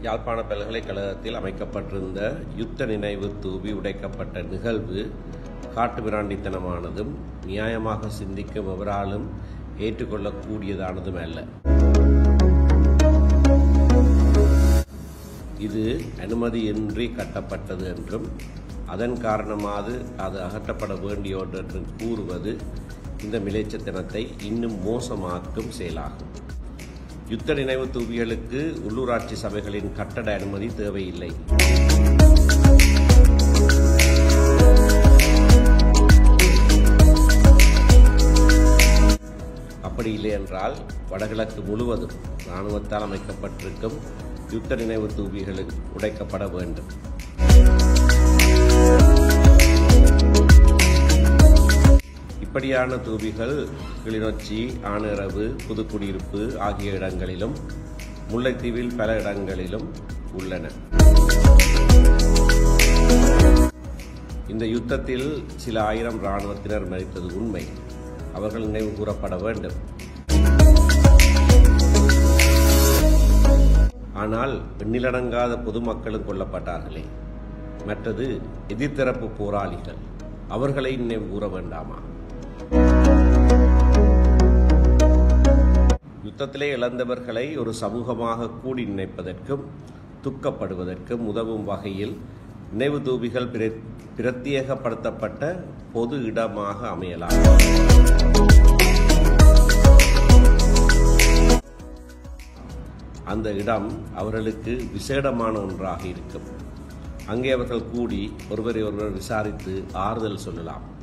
யாழ்ப்பாண பல்கலைக்கழகத்தில் அமைக்கப்பட்டிருந்த யுத்த நினைவு தூவி உடைக்கப்பட்ட நிகழ்வு காட்டுமிராண்டித்தனமானதும் நியாயமாக சிந்திக்கும் எவராலும் ஏற்றுக்கொள்ளக்கூடியதானதும் அல்ல இது அனுமதியின்றி கட்டப்பட்டது என்றும் அதன் காரணமாக அது அகற்றப்பட வேண்டிய ஒன்று என்றும் கூறுவது இந்த மிலேச்சத்தனத்தை இன்னும் மோசமாக்கும் செயலாகும் யுத்த நினைவு தூவிகளுக்கு உள்ளூராட்சி சபைகளின் கட்டட அனுமதி தேவையில்லை அப்படி இல்லை என்றால் வடகிழக்கு முழுவதும் இராணுவத்தால் அமைக்கப்பட்டிருக்கும் யுத்த நினைவு தூவிகள் உடைக்கப்பட வேண்டும் இப்படியான தூவிகள் கிளிநொச்சி ஆனிரவு புதுக்குடியிருப்பு ஆகிய இடங்களிலும் முல்லைத்தீவில் பல இடங்களிலும் உள்ளன இந்த யுத்தத்தில் சில ஆயிரம் இராணுவத்தினர் மறித்தது உண்மை அவர்கள் நினைவு கூறப்பட வேண்டும் ஆனால் எண்ணிலடங்காத பொதுமக்களும் கொல்லப்பட்டார்களே மற்றது எதிர்த்தரப்பு போராளிகள் அவர்களை நினைவு கூற வேண்டாமா யுத்தத்திலே இழந்தவர்களை ஒரு சமூகமாக கூடி நினைப்பதற்கும் துக்கப்படுவதற்கும் உதவும் வகையில் நினைவு தூபிகள் பிரத்யேகப்படுத்தப்பட்ட பொது இடமாக அமையலாம் அந்த இடம் அவர்களுக்கு விசேடமான ஒன்றாக இருக்கும் அங்கே அவர்கள் கூடி ஒருவரை ஒருவர் விசாரித்து ஆறுதல் சொல்லலாம்